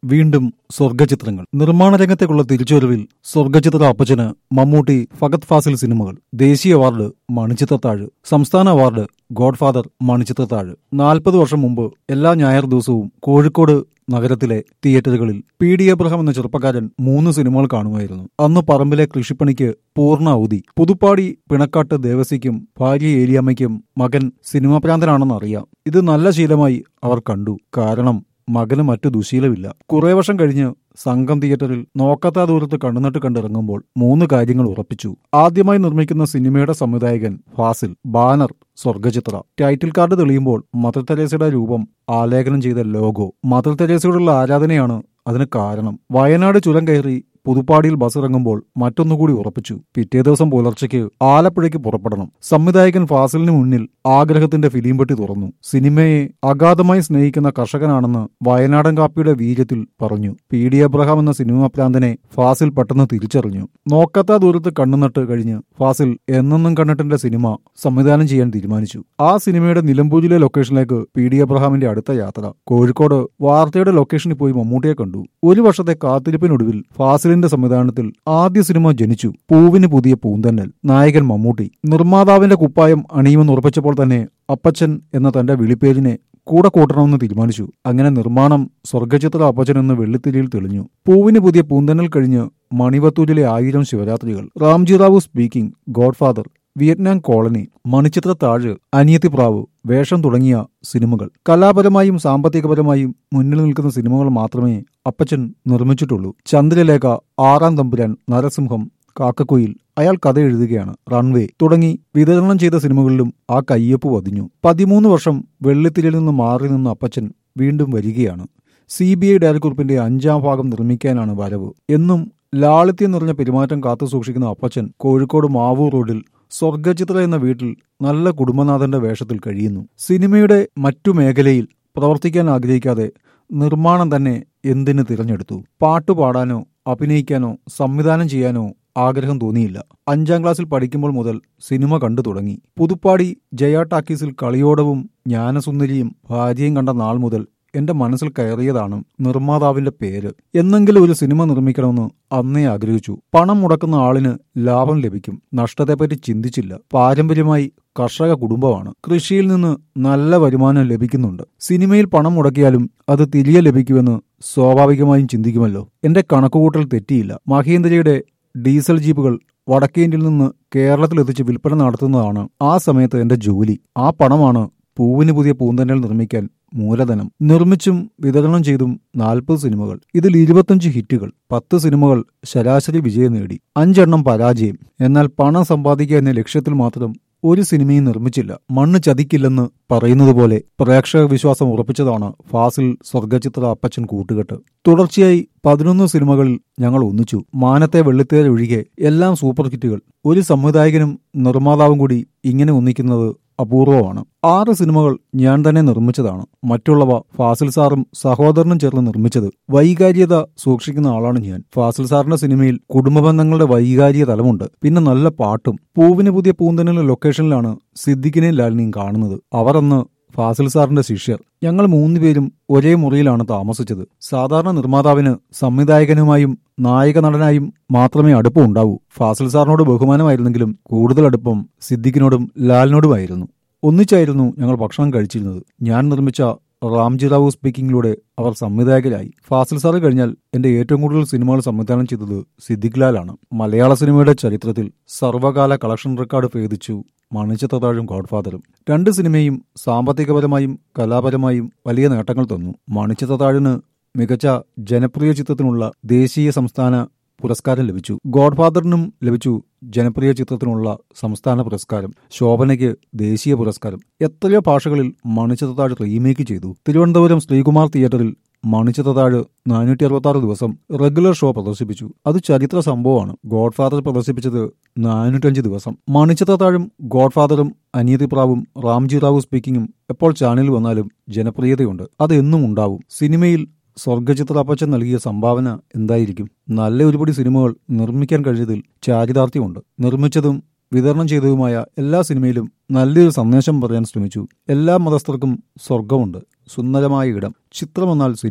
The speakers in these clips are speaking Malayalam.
വീണ്ടും സ്വർഗചിത്രങ്ങൾ നിർമ്മാണ രംഗത്തേക്കുള്ള തിരിച്ചുവരവിൽ സ്വർഗചിത്ര അപ്പച്ചന് മമ്മൂട്ടി ഫഗത് ഫാസിൽ സിനിമകൾ ദേശീയ അവാർഡ് മണിച്ചിത്രത്താഴ് സംസ്ഥാന അവാർഡ് ഗോഡ്ഫാദർ മണിച്ചിത്രത്താഴ് നാൽപ്പത് വർഷം മുമ്പ് എല്ലാ ഞായർ ദിവസവും കോഴിക്കോട് നഗരത്തിലെ തിയേറ്ററുകളിൽ പി ഡി എബ്രഹാം എന്ന ചെറുപ്പക്കാരൻ മൂന്ന് സിനിമകൾ കാണുമായിരുന്നു അന്ന് പറമ്പിലെ കൃഷിപ്പണിക്ക് പൂർണ്ണ അവധി പുതുപ്പാടി പിണക്കാട്ട് ദേവസിക്കും ഭാര്യ ഏലിയമ്മയ്ക്കും മകൻ സിനിമാ പ്രാന്തനാണെന്ന് അറിയാം ഇത് നല്ല ശീലമായി അവർ കണ്ടു കാരണം മകന് മറ്റു ദുശീലമില്ല കുറേ വർഷം കഴിഞ്ഞ് സംഘം തിയേറ്ററിൽ നോക്കത്താ ദൂരത്ത് കണ്ണുനട്ട് കണ്ടിറങ്ങുമ്പോൾ മൂന്ന് കാര്യങ്ങൾ ഉറപ്പിച്ചു ആദ്യമായി നിർമ്മിക്കുന്ന സിനിമയുടെ സംവിധായകൻ Fazil banner Swargachitra title card തെളിയുമ്പോൾ മദർ തെരേസയുടെ രൂപം ആലേഖനം ചെയ്ത ലോഗോ മദർ തെരേസയോടുള്ള ആരാധനയാണ് അതിന് കാരണം വയനാട് ചുരം കയറി പുതുപ്പാടിയിൽ ബസ് ഇറങ്ങുമ്പോൾ മറ്റൊന്നുകൂടി ഉറപ്പിച്ചു പിറ്റേ ദിവസം പുലർച്ചയ്ക്ക് ആലപ്പുഴയ്ക്ക് പുറപ്പെടണം സംവിധായകൻ ഫാസിലിന് മുന്നിൽ ആഗ്രഹത്തിന്റെ ഫിലിം പെട്ടി തുറന്നു സിനിമയെ അഗാധമായി സ്നേഹിക്കുന്ന കർഷകനാണെന്ന് വയനാടൻ കാപ്പിയുടെ വീര്യത്തിൽ പറഞ്ഞു പി ഡി എബ്രഹാം എന്ന സിനിമാ പ്രാന്തനെ ഫാസിൽ പെട്ടെന്ന് തിരിച്ചറിഞ്ഞു നോക്കാത്ത ദൂരത്ത് കണ്ണുനട്ട് കഴിഞ്ഞ് ഫാസിൽ എന്നെന്നും കണ്ടിട്ടിന്റെ സിനിമ സംവിധാനം ചെയ്യാൻ തീരുമാനിച്ചു ആ സിനിമയുടെ നിലമ്പൂരിലെ ലൊക്കേഷനിലേക്ക് പി ഡി എബ്രഹാമിന്റെ അടുത്ത യാത്ര കോഴിക്കോട് വാർത്തയുടെ ലൊക്കേഷനിൽ പോയി മമ്മൂട്ടിയെ കണ്ടു ഒരു വർഷത്തെ കാത്തിരിപ്പിനൊടുവിൽ ഫാസിലിന്റെ സംവിധാനത്തിൽ ആദ്യ സിനിമ ജനിച്ചു പൂവിന് പുതിയ പൂന്തന്നൽ നായകൻ മമ്മൂട്ടി നിർമ്മാതാവിന്റെ കുപ്പായം അണിയുമെന്ന് ഉറപ്പിച്ചപ്പോൾ തന്നെ അപ്പച്ചൻ എന്ന തന്റെ വിളിപ്പേരിനെ കൂടെ കൂട്ടണമെന്ന് തീരുമാനിച്ചു അങ്ങനെ നിർമ്മാണം സ്വർഗചിത്ര അപ്പച്ചൻ എന്ന വെള്ളിത്തിരിയിൽ തെളിഞ്ഞു പൂവിന് പുതിയ പൂന്തന്നൽ കഴിഞ്ഞ് മണിവത്തൂരിലെ ആയിരം ശിവരാത്രികൾ Ramji Rao speaking Godfather Vietnam colony Manichitrathazhu അനിയത്തി പ്രാവ് വേഷം തുടങ്ങിയ സിനിമകൾ കലാപരമായും സാമ്പത്തികപരമായും മുന്നിൽ നിൽക്കുന്ന സിനിമകൾ മാത്രമേ അപ്പച്ചൻ നിർമ്മിച്ചിട്ടുള്ളൂ ചന്ദ്രലേഖ ആറാം തമ്പുരാൻ നരസിംഹം കാക്കക്കുയിൽ അയാൾ കഥ എഴുതുകയാണ് റൺവേ തുടങ്ങി വിതരണം ചെയ്ത സിനിമകളിലും ആ കയ്യൊപ്പ് പതിഞ്ഞു പതിമൂന്ന് വർഷം വെള്ളിത്തിരിയിൽ നിന്ന് മാറി നിന്ന അപ്പച്ചൻ വീണ്ടും വരികയാണ് സി ബി ഐ ഡയറക്കുറിപ്പിന്റെ അഞ്ചാം ഭാഗം നിർമ്മിക്കാനാണ് വരവ് എന്നും ലാളിത്യം നിറഞ്ഞ പെരുമാറ്റം കാത്തു സൂക്ഷിക്കുന്ന അപ്പച്ചൻ കോഴിക്കോട് മാവൂർ റോഡിൽ സ്വർഗചിത്ര എന്ന വീട്ടിൽ നല്ല കുടുംബനാഥന്റെ വേഷത്തിൽ കഴിയുന്നു സിനിമയുടെ മറ്റു മേഖലയിൽ പ്രവർത്തിക്കാൻ ആഗ്രഹിക്കാതെ നിർമ്മാണം തന്നെ എന്തിന് തിരഞ്ഞെടുത്തു പാട്ടുപാടാനോ അഭിനയിക്കാനോ സംവിധാനം ചെയ്യാനോ ആഗ്രഹം തോന്നിയില്ല അഞ്ചാം ക്ലാസ്സിൽ പഠിക്കുമ്പോൾ മുതൽ സിനിമ കണ്ടു തുടങ്ങി പുതുപ്പാടി ജയ ടാക്കീസിൽ കളിയോടവും ജ്ഞാനസുന്ദരിയും ഭാര്യയും കണ്ട നാൾ മുതൽ എന്റെ മനസ്സിൽ കയറിയതാണ് നിർമ്മാതാവിന്റെ പേര് എന്നെങ്കിലും ഒരു സിനിമ നിർമ്മിക്കണമെന്ന് അന്നേ ആഗ്രഹിച്ചു പണം മുടക്കുന്ന ആളിന് ലാഭം ലഭിക്കും നഷ്ടത്തെപ്പറ്റി ചിന്തിച്ചില്ല പാരമ്പര്യമായി കർഷക കുടുംബമാണ് കൃഷിയിൽ നിന്ന് നല്ല വരുമാനം ലഭിക്കുന്നുണ്ട് സിനിമയിൽ പണം മുടക്കിയാലും അത് തിരികെ ലഭിക്കുമെന്ന് സ്വാഭാവികമായും ചിന്തിക്കുമല്ലോ എന്റെ കണക്കുകൂട്ടൽ തെറ്റിയില്ല മഹീന്ദ്രയുടെ ഡീസൽ ജീപ്പുകൾ വടക്കേ ഇന്ത്യയിൽ നിന്ന് കേരളത്തിലെത്തിച്ച് വിൽപ്പന നടത്തുന്നതാണ് ആ സമയത്ത് എന്റെ ജോലി ആ പണമാണ് പൂവിന് പുതിയ പൂന്തന്നൽ നിർമ്മിക്കാൻ മൂലധനം നിർമ്മിച്ചും വിതരണം ചെയ്തും നാൽപ്പത് സിനിമകൾ ഇതിൽ ഇരുപത്തഞ്ച് ഹിറ്റുകൾ പത്ത് സിനിമകൾ ശരാശരി വിജയം നേടി അഞ്ചെണ്ണം പരാജയം എന്നാൽ പണം സമ്പാദിക്കുക എന്ന ലക്ഷ്യത്തിൽ മാത്രം ഒരു സിനിമയും നിർമ്മിച്ചില്ല മണ്ണ് ചതിക്കില്ലെന്ന് പറയുന്നത് പോലെ പ്രേക്ഷക വിശ്വാസം ഉറപ്പിച്ചതാണ് ഫാസിൽ സ്വർഗചിത്ര അപ്പച്ചൻ കൂട്ടുകെട്ട് തുടർച്ചയായി പതിനൊന്ന് സിനിമകളിൽ ഞങ്ങൾ ഒന്നിച്ചു മാനത്തെ വെള്ളിത്തേര ഒഴികെ എല്ലാം സൂപ്പർ ഹിറ്റുകൾ ഒരു സംവിധായകനും നിർമ്മാതാവും കൂടി ഇങ്ങനെ ഒന്നിക്കുന്നത് അപൂർവമാണ് ആറ് സിനിമകൾ ഞാൻ തന്നെ നിർമ്മിച്ചതാണ് മറ്റുള്ളവ ഫാസിൽ സാറും സഹോദരനും ചേർന്ന് നിർമ്മിച്ചത് വൈകാര്യത സൂക്ഷിക്കുന്ന ആളാണ് ഞാൻ ഫാസിൽ സാറിന്റെ സിനിമയിൽ കുടുംബ ബന്ധങ്ങളുടെ വൈകാരിക തലമുണ്ട് പിന്നെ നല്ല പാട്ടും പൂവിന് പുതിയ പൂന്തനിലെ ലൊക്കേഷനിലാണ് സിദ്ദിഖിനെയും ലാലിനെയും കാണുന്നത് അവർ അന്ന് ഫാസിൽ സാറിന്റെ ശിഷ്യർ ഞങ്ങൾ മൂന്നുപേരും ഒരേ മുറിയിലാണ് താമസിച്ചത് സാധാരണ നിർമ്മാതാവിന് സംവിധായകനുമായും നായിക നടനായും മാത്രമേ അടുപ്പം ഉണ്ടാവൂ ഫാസിൽ സാറിനോട് ബഹുമാനമായിരുന്നെങ്കിലും കൂടുതൽ അടുപ്പം സിദ്ദിഖിനോടും ലാലിനോടുമായിരുന്നു ഒന്നിച്ചായിരുന്നു ഞങ്ങൾ ഭക്ഷണം കഴിച്ചിരുന്നത് ഞാൻ നിർമ്മിച്ച റാംജി റാവു സ്പീക്കിംഗിലൂടെ അവർ സംവിധായകരായി ഫാസിൽ സാറ് കഴിഞ്ഞാൽ എന്റെ ഏറ്റവും കൂടുതൽ സിനിമകൾ സംവിധാനം ചെയ്തത് സിദ്ദിഖ് ലാലാണ് മലയാള സിനിമയുടെ ചരിത്രത്തിൽ സർവകാല കളക്ഷൻ റെക്കോർഡ് ഭേദിച്ചു മണിച്ചിത്രത്താഴും ഗോഡ്ഫാദറും രണ്ട് സിനിമയും സാമ്പത്തികപരമായും കലാപരമായും വലിയ നേട്ടങ്ങൾ തന്നു മണിച്ചിത്രത്താഴിന് മികച്ച ജനപ്രിയ ചിത്രത്തിനുള്ള ദേശീയ സംസ്ഥാന പുരസ്കാരം ലഭിച്ചു ഗോഡ്ഫാദറിനും ലഭിച്ചു ജനപ്രിയ ചിത്രത്തിനുള്ള സംസ്ഥാന പുരസ്കാരം ശോഭനയ്ക്ക് ദേശീയ പുരസ്കാരം എത്രയോ ഭാഷകളിൽ മണിച്ചിത്രത്താഴ് റീമേക്ക് ചെയ്തു തിരുവനന്തപുരം ശ്രീകുമാർ തിയേറ്ററിൽ മണിച്ചിത്രത്താഴ് നാനൂറ്റി അറുപത്തി ആറ് ദിവസം റെഗുലർ ഷോ പ്രദർശിപ്പിച്ചു അത് ചരിത്ര സംഭവമാണ് ഗോഡ്ഫാദർ പ്രദർശിപ്പിച്ചത് നാനൂറ്റഞ്ച് ദിവസം മണിച്ചിത്രത്താഴും ഗോഡ്ഫാദറും അനിയതിപ്രാവും റാംജി റാവു സ്പീക്കിങ്ങും എപ്പോൾ ചാനലിൽ വന്നാലും ജനപ്രിയതയുണ്ട് അത് എന്നും ഉണ്ടാവും സിനിമയിൽ സ്വർഗചിത്ര അപ്പച്ചൻ നൽകിയ സംഭാവന എന്തായിരിക്കും നല്ല ഒരുപടി സിനിമകൾ നിർമ്മിക്കാൻ കഴിഞ്ഞതിൽ ചാരിതാർത്ഥ്യമുണ്ട് നിർമ്മിച്ചതും വിതരണം ചെയ്തതുമായ എല്ലാ സിനിമയിലും നല്ലൊരു സന്ദേശം പറയാൻ ശ്രമിച്ചു എല്ലാ മതസ്ഥർക്കും സ്വർഗമുണ്ട് സുന്ദരമായ ഇടം ചിത്രമെന്നാൽ സിനിമ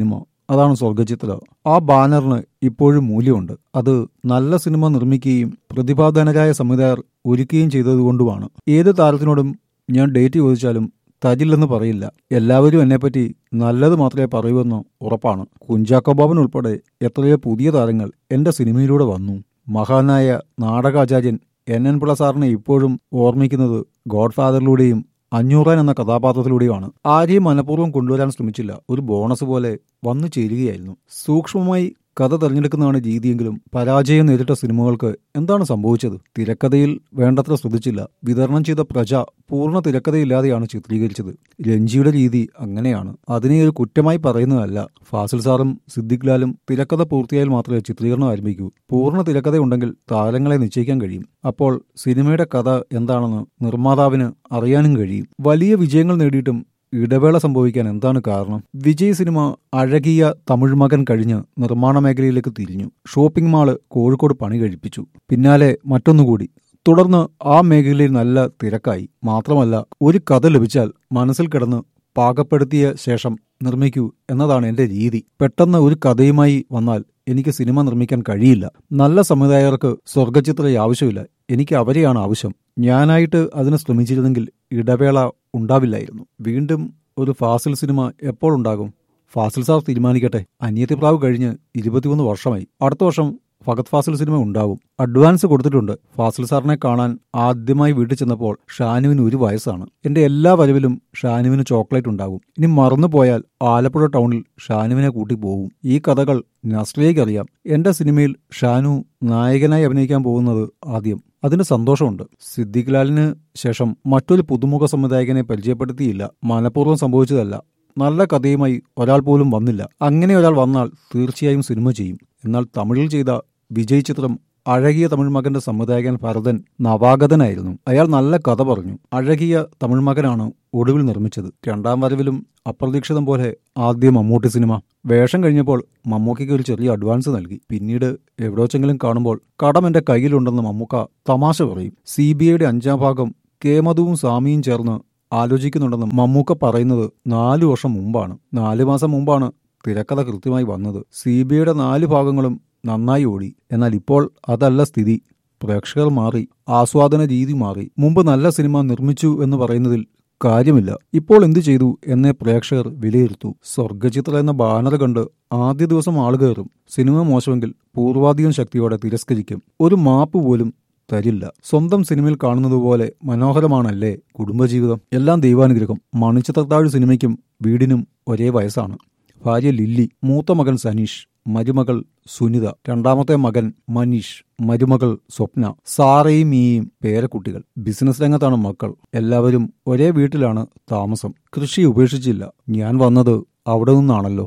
അതാണ് സ്വർഗചിത്ര ആ ബാനറിന് ഇപ്പോഴും മൂല്യമുണ്ട് അത് നല്ല സിനിമ നിർമ്മിക്കുകയും പ്രതിഭാധനരായ സംവിധായകർ ഒരുക്കുകയും ചെയ്തതുകൊണ്ടുമാണ് ഏത് താരത്തിനോടും ഞാൻ ഡേറ്റ് ചോദിച്ചാലും തരില്ലെന്ന് പറയില്ല എല്ലാവരും എന്നെപ്പറ്റി നല്ലത് മാത്രമേ പറയൂവെന്ന് ഉറപ്പാണ് കുഞ്ചാക്കോ ബോബൻ ഉൾപ്പെടെ എത്രയോ പുതിയ താരങ്ങൾ എന്റെ സിനിമയിലൂടെ വന്നു മഹാനായ നാടകാചാര്യൻ എൻ എൻ പിള്ള സാറിനെ ഇപ്പോഴും ഓർമ്മിക്കുന്നത് ഗോഡ് ഫാദറിലൂടെയും അഞ്ഞൂറാൻ എന്ന കഥാപാത്രത്തിലൂടെയുമാണ് ആരെയും മനഃപൂർവ്വം കൊണ്ടുവരാൻ ശ്രമിച്ചില്ല ഒരു ബോണസ് പോലെ വന്നു ചേരുകയായിരുന്നു സൂക്ഷ്മമായി കഥ തിരഞ്ഞെടുക്കുന്നതാണ് രീതിയെങ്കിലും പരാജയം നേരിട്ട സിനിമകൾക്ക് എന്താണ് സംഭവിച്ചത് തിരക്കഥയിൽ വേണ്ടത്ര ശ്രദ്ധിച്ചില്ല വിതരണം ചെയ്ത പ്രജ പൂർണ്ണ തിരക്കഥയില്ലാതെയാണ് ചിത്രീകരിച്ചത് രഞ്ജിയുടെ രീതി അങ്ങനെയാണ് അതിനെ ഒരു കുറ്റമായി പറയുന്നതല്ല ഫാസിൽ സാറും സിദ്ദിഖ് ലാലും തിരക്കഥ പൂർത്തിയായാൽ മാത്രമേ ചിത്രീകരണം ആരംഭിക്കൂ പൂർണ്ണ തിരക്കഥയുണ്ടെങ്കിൽ താരങ്ങളെ നിശ്ചയിക്കാൻ കഴിയും അപ്പോൾ സിനിമയുടെ കഥ എന്താണെന്ന് നിർമ്മാതാവിന് അറിയാനും കഴിയും വലിയ വിജയങ്ങൾ നേടിയിട്ടും ഇടവേള സംഭവിക്കാൻ എന്താണ് കാരണം വിജയ് സിനിമ അഴകിയ തമിഴ് മകൻ കഴിഞ്ഞ് നിർമ്മാണ മേഖലയിലേക്ക് തിരിഞ്ഞു ഷോപ്പിംഗ് മാള് കോഴിക്കോട് പണി കഴിപ്പിച്ചു പിന്നാലെ മറ്റൊന്നുകൂടി തുടർന്ന് ആ മേഖലയിൽ നല്ല തിരക്കായി മാത്രമല്ല ഒരു കഥ ലഭിച്ചാൽ മനസ്സിൽ കിടന്ന് പാകപ്പെടുത്തിയ ശേഷം നിർമ്മിക്കൂ എന്നതാണ് എന്റെ രീതി പെട്ടെന്ന് ഒരു കഥയുമായി വന്നാൽ എനിക്ക് സിനിമ നിർമ്മിക്കാൻ കഴിയില്ല നല്ല സംവിധായകർക്ക് സ്വർഗചിത്ര ആവശ്യമില്ല എനിക്ക് അവരെയാണ് ആവശ്യം ഞാനായിട്ട് അതിന് ശ്രമിച്ചിരുന്നെങ്കിൽ ഇടവേള ഉണ്ടാവില്ലായിരുന്നു വീണ്ടും ഒരു ഫാസിൽ സിനിമ എപ്പോൾ ഉണ്ടാകും ഫാസിൽ സാർ തീരുമാനിക്കട്ടെ അനിയത്തിപ്രാവ് കഴിഞ്ഞ് ഇരുപത്തിമൂന്ന് വർഷമായി അടുത്ത വർഷം ഫഗത് ഫാസിൽ സിനിമ ഉണ്ടാകും അഡ്വാൻസ് കൊടുത്തിട്ടുണ്ട് ഫാസിൽ സാറിനെ കാണാൻ ആദ്യമായി വീട്ടിൽ ചെന്നപ്പോൾ ഷാനുവിന് ഒരു വയസ്സാണ് എന്റെ എല്ലാ വരവിലും ഷാനുവിന് ചോക്ലേറ്റ് ഉണ്ടാകും ഇനി മറന്നുപോയാൽ ആലപ്പുഴ ടൗണിൽ ഷാനുവിനെ കൂട്ടി പോകും ഈ കഥകൾ നസ്രിയയ്ക്ക് അറിയാം എന്റെ സിനിമയിൽ ഷാനു നായകനായി അഭിനയിക്കാൻ പോകുന്നത് ആദ്യം അതിന് സന്തോഷമുണ്ട് സിദ്ദിഖ് ലാലിന് ശേഷം മറ്റൊരു പുതുമുഖ സംവിധായകനെ പരിചയപ്പെടുത്തിയില്ല മനഃപൂർവ്വം സംഭവിച്ചതല്ല നല്ല കഥയുമായി ഒരാൾ പോലും വന്നില്ല അങ്ങനെ ഒരാൾ വന്നാൽ തീർച്ചയായും സിനിമ ചെയ്യും എന്നാൽ തമിഴിൽ ചെയ്ത വിജയ് ചിത്രം അഴകിയ തമിഴ് മകന്റെ സംവിധായകൻ ഭരതൻ നവാഗതനായിരുന്നു അയാൾ നല്ല കഥ പറഞ്ഞു അഴകിയ തമിഴ് മകനാണ് ഒടുവിൽ നിർമ്മിച്ചത് രണ്ടാം വരവിലും അപ്രതീക്ഷിതം പോലെ ആദ്യ മമ്മൂട്ടി സിനിമ വേഷം കഴിഞ്ഞപ്പോൾ മമ്മൂക്കയ്ക്ക് ഒരു ചെറിയ അഡ്വാൻസ് നൽകി പിന്നീട് എവിടെ വെച്ചെങ്കിലും കാണുമ്പോൾ കടം എന്റെ കയ്യിലുണ്ടെന്ന് മമ്മൂക്ക തമാശ പറയും സി ബി ഐയുടെ അഞ്ചാം ഭാഗം കേമതുവും സാമിയും ചേർന്ന് ആലോചിക്കുന്നുണ്ടെന്ന് മമ്മൂക്ക പറയുന്നത് നാലു വർഷം മുമ്പാണ് നാലു മാസം മുമ്പാണ് തിരക്കഥ കൃത്യമായി വന്നത് സി ബി ഐയുടെ നാല് ഭാഗങ്ങളും നന്നായി ഓടി എന്നാൽ ഇപ്പോൾ അതല്ല സ്ഥിതി പ്രേക്ഷകർ മാറി ആസ്വാദന രീതി മാറി മുമ്പ് നല്ല സിനിമ നിർമ്മിച്ചു എന്ന് പറയുന്നതിൽ കാര്യമില്ല ഇപ്പോൾ എന്തു ചെയ്തു എന്നേ പ്രേക്ഷകർ വിലയിരുത്തൂ സ്വർഗചിത്ര എന്ന ബാനർ കണ്ട് ആദ്യ ദിവസം ആളുകയറും സിനിമ മോശമെങ്കിൽ പൂർവാധികം ശക്തിയോടെ തിരസ്കരിക്കും ഒരു മാപ്പ് പോലും തരില്ല സ്വന്തം സിനിമയിൽ കാണുന്നത് പോലെ മനോഹരമാണല്ലേ കുടുംബജീവിതം എല്ലാം ദൈവാനുഗ്രഹം മണിച്ചിത്രത്താഴ് സിനിമയ്ക്കും വീടിനും ഒരേ വയസ്സാണ് ഭാര്യ ലില്ലി മൂത്ത മകൻ സനീഷ് മരുമകൾ സുനിത രണ്ടാമത്തെ മകൻ മനീഷ് മരുമകൾ സ്വപ്ന സാറയും ഈയും പേരക്കുട്ടികൾ ബിസിനസ് രംഗത്താണ് മക്കൾ എല്ലാവരും ഒരേ വീട്ടിലാണ് താമസം കൃഷി ഉപേക്ഷിച്ചില്ല ഞാൻ വന്നത് അവിടെ നിന്നാണല്ലോ